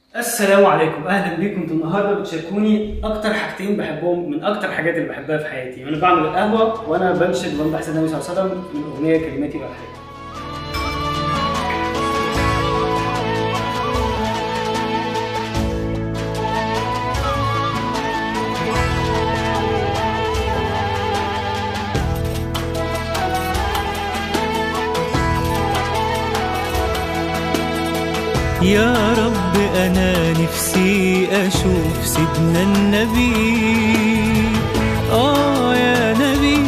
السلام عليكم اهلا بيكم انتوا النهارده بتشاركوني اكتر حاجتين بحبهم من اكتر الحاجات اللي بحبها في حياتي وانا بعمل القهوه وانا بنشد وامدح سيدنا النبي صلى الله عليه وسلم من اغنيه كلماتي واحياتي يا رب أنا نفسي أشوف سيدنا النبي آه يا نبي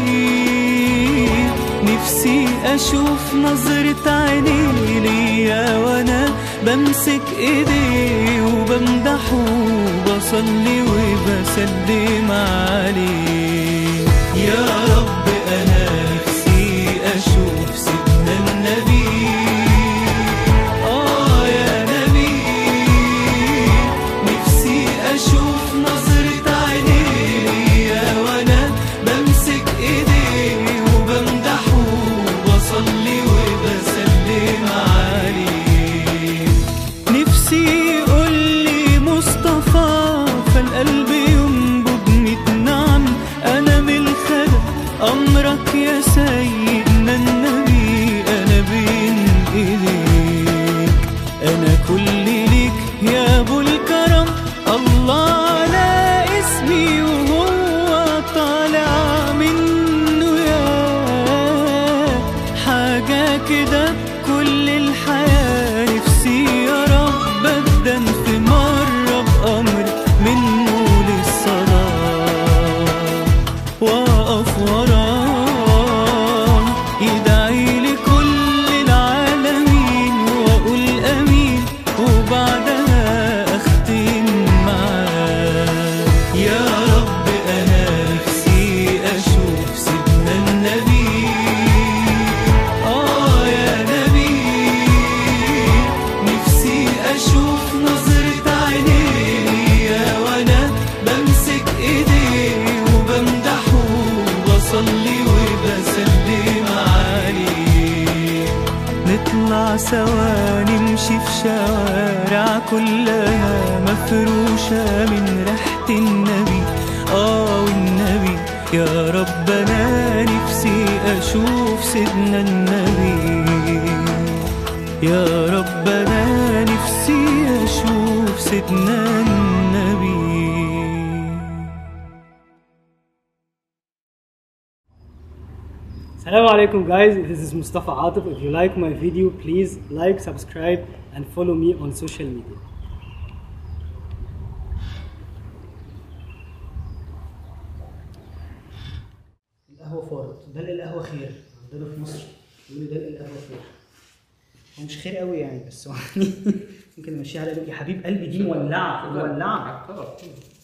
نفسي أشوف نظرة عيني ليا وأنا بمسك إيديه وبمدحه وبصلي وبسلم عليه يا رب أنا نفسي أشوف سيدنا النبي آه يا نبي نفسي أشوف نظرة عينيه وأنا بمسك إيديه وبمدحه وبصلي وبسلم عليه نفسي يقول لي مصطفى فالقلب ينبضني بنعم أنا من الخلق أمرك يا سيدنا النبي أنا بين إيديك أنا كل ليك يا أبو الكرم الله على اسمي وهو طالع منه يا حاجة كده كل الحياة نفسي يا رب أبدأ في مرة بأمر منه للصلاة وأقف وراه يدعي لكل العالمين وأقول أمين وبعدها أختم معاه يا رب أنا نفسي أشوف سيدنا النبي آه يا نبي نفسي أشوف نظرة عينيه وأنا بمسك إيديه وبمدحه وبصلي وبسلم عليه نطلع سوا نمشي في شوارع كلها مفروشة من ريحة النبي آه والنبي يا رب أنا نفسي أشوف سيدنا النبي يا رب أنا نفسي أشوف سيدنا النبي السلام عليكم guys this is Mustafa Atif if you like my video please like subscribe and follow me on social media القهوة فارت دلق القهوة خير عندنا في مصر يقولوا دلق القهوة خير هو مش خير قوي يعني بس هو يعني ممكن نمشيها على قلبي يا حبيب قلبي دي مولعة مولعة